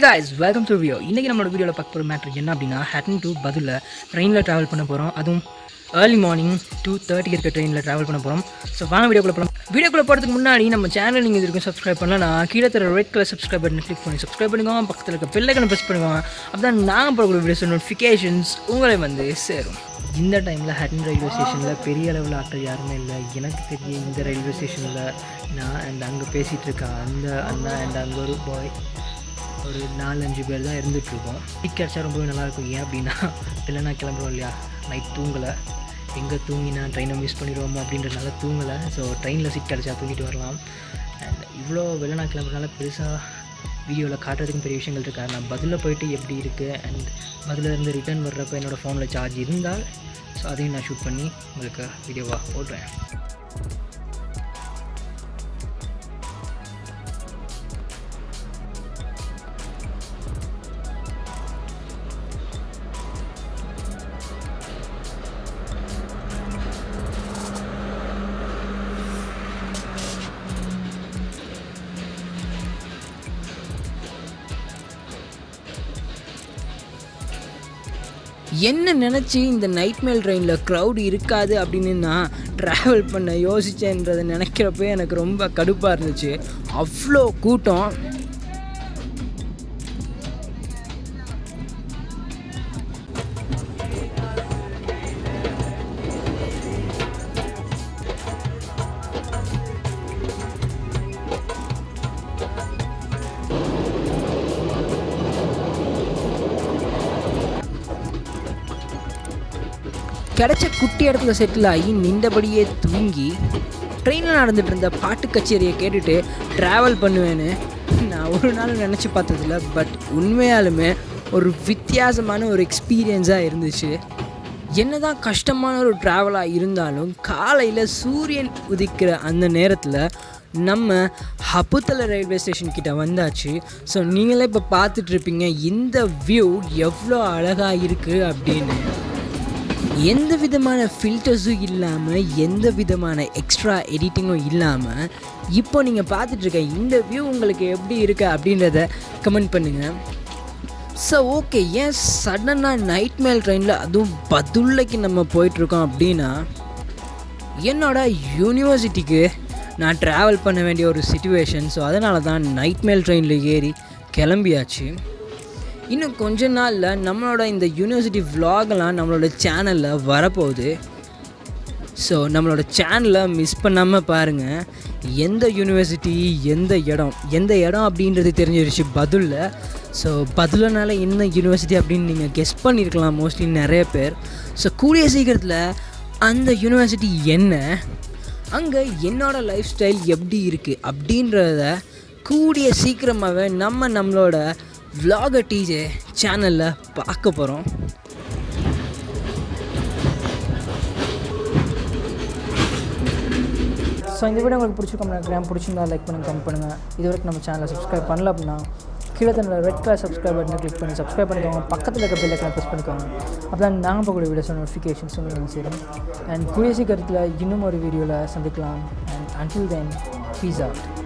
guys welcome to video இன்றைக்கி நம்மளோட வீடியோவில் பார்க்க போகிற மேட்ரு என்ன அப்படின்னா ஹட்டன் டு பதில் ட்ரெயினில் ட்ராவல் பண்ண போகிறோம் அதுவும் ஏர்லி மார்னிங் டூ தேர்ட்டிக்கு இருக்க ட்ரெயினில் ட்ராவல் பண்ண போகிறோம் ஸோ வாங்க வீடியோக்குள்ள போகலாம் வீடியோக்குள்ள போகிறதுக்கு முன்னாடி நம்ம சேனல் நீங்கள் இது வரைக்கும் சப்ஸ்கிரைப் பண்ணலன்னா கீழே தர red colour subscribe button click பண்ணி சப்ஸ்கிரைப் பண்ணிக்கோங்க பக்கத்தில் இருக்க பெல்லைக்கனை ப்ரெஸ் பண்ணுவாங்க அப்போ நாங்கள் போடக்கூடிய வீடியோஸ் நோட்டிஃபிகேஷன்ஸ் உங்களை வந்து சேரும் இந்த டைமில் ஹட்டன் ரயில்வே ஸ்டேஷனில் பெரிய அளவில் ஆட்கள் யாருமே இல்லை எனக்கு தெரிய இந்த ரயில்வே ஸ்டேஷனில் நான் அண்ட் அங்கே பேசிகிட்டு இருக்க அந்த அண்ணா அண்ட் அங்கே ஒரு பாய் ஒரு நாலஞ்சு பேர் தான் இருந்துகிட்ருக்கோம் சீட் கிடச்சா ரொம்பவே நல்லாயிருக்கும் ஏன் அப்படின்னா இல்லைனா கிளம்புறோம் இல்லையா நைட் தூங்கலை எங்கே தூங்கினா ட்ரெயினை மிஸ் பண்ணிடுவோமோ அப்படின்றனால தூங்கலை ஸோ ட்ரெயினில் சீட் கிடச்சா தூங்கிட்டு வரலாம் அண்ட் இவ்வளோ வெளினா கிளம்புறதுனால பெருசாக வீடியோவில் காட்டுறதுக்கும் பெரிய விஷயங்கள் இருக்கா நான் பதிலில் போயிட்டு எப்படி இருக்குது அண்ட் பதிலில் இருந்து ரிட்டர்ன் வர்றப்போ என்னோடய ஃபோனில் சார்ஜ் இருந்தால் ஸோ அதையும் நான் ஷூட் பண்ணி உங்களுக்கு வீடியோவாக போடுறேன் என்ன நினச்சி இந்த நைட் மேல் ட்ரெயினில் க்ரௌட் இருக்காது அப்படின்னு நான் ட்ராவல் பண்ண யோசித்தேன்றதை நினைக்கிறப்ப எனக்கு ரொம்ப கடுப்பாக இருந்துச்சு அவ்வளோ கூட்டம் கிடைச்ச குட்டி இடத்துல செட்டில் ஆகி நின்றபடியே தூங்கி ட்ரெயினில் நடந்துட்டு இருந்த பாட்டு கச்சேரியை கேட்டுட்டு ட்ராவல் பண்ணுவேன்னு நான் ஒரு நாள் நினச்சி பார்த்ததில்ல பட் உண்மையாலுமே ஒரு வித்தியாசமான ஒரு எக்ஸ்பீரியன்ஸாக இருந்துச்சு என்னதான் கஷ்டமான ஒரு ட்ராவலாக இருந்தாலும் காலையில் சூரியன் உதிக்கிற அந்த நேரத்தில் நம்ம ஹப்புத்தலை ரயில்வே ஸ்டேஷன் கிட்ட வந்தாச்சு ஸோ நீங்களே இப்போ பார்த்துட்ருப்பீங்க இந்த வியூ எவ்வளோ அழகாக இருக்குது அப்படின்னு எந்த விதமான ஃபில்டர்ஸும் இல்லாமல் எந்த விதமான எக்ஸ்ட்ரா எடிட்டிங்கும் இல்லாமல் இப்போ நீங்கள் பார்த்துட்ருக்க இந்த வியூ உங்களுக்கு எப்படி இருக்குது அப்படின்றத கமெண்ட் பண்ணுங்கள் ஸோ ஓகே ஏன் சடனாக நைட் மேல் ட்ரெயினில் அதுவும் பதுல்லைக்கு நம்ம போயிட்டுருக்கோம் அப்படின்னா என்னோட யூனிவர்சிட்டிக்கு நான் ட்ராவல் பண்ண வேண்டிய ஒரு சுச்சுவேஷன் ஸோ அதனால தான் நைட் மேல் ட்ரெயினில் ஏறி கிளம்பியாச்சு இன்னும் கொஞ்ச நாளில் நம்மளோட இந்த யூனிவர்சிட்டி vlogலாம் நம்மளோட சேனலில் வரப்போகுது ஸோ நம்மளோட சேனலை மிஸ் பண்ணாமல் பாருங்கள் எந்த யூனிவர்சிட்டி எந்த இடம் எந்த இடம் அப்படின்றது தெரிஞ்சிருச்சு பதிலில் ஸோ பதிலனால என்ன யூனிவர்சிட்டி அப்படின்னு நீங்கள் கெஸ் பண்ணியிருக்கலாம் மோஸ்ட்லி நிறைய பேர் ஸோ கூடிய சீக்கிரத்தில் அந்த யூனிவர்சிட்டி என்ன அங்கே என்னோட லைஃப் ஸ்டைல் எப்படி இருக்குது அப்படின்றத கூடிய சீக்கிரமாகவே நம்ம நம்மளோட vlogger டிஜே சேனலில் பார்க்க போகிறோம் ஸோ இந்த வீடியோ உங்களுக்கு பிடிச்சிருக்கோம் நினைக்கிறேன் பிடிச்சிருந்தா லைக் பண்ணுங்கள் கமெண்ட் பண்ணுங்கள் இது வரைக்கும் நம்ம சேனலை சப்ஸ்கிரைப் பண்ணல அப்படின்னா கீழே தன்னோட ரெட் கலர் சப்ஸ்கிரைப் பட்டனை கிளிக் பண்ணி சப்ஸ்கிரைப் பண்ணிக்கோங்க பக்கத்தில் இருக்க பெல் ஐக்கனை ப்ரெஸ் பண்ணிக்கோங்க அப்போ தான் நாங்கள் போகக்கூடிய வீடியோஸ் நோட்டிஃபிகேஷன்ஸ் உங்களுக்கு சேரும் அண்ட் கூடிய சீக்கிரத்தில் இன்னும் ஒரு வீடியோவில் சந்திக்கலாம் and until then peace out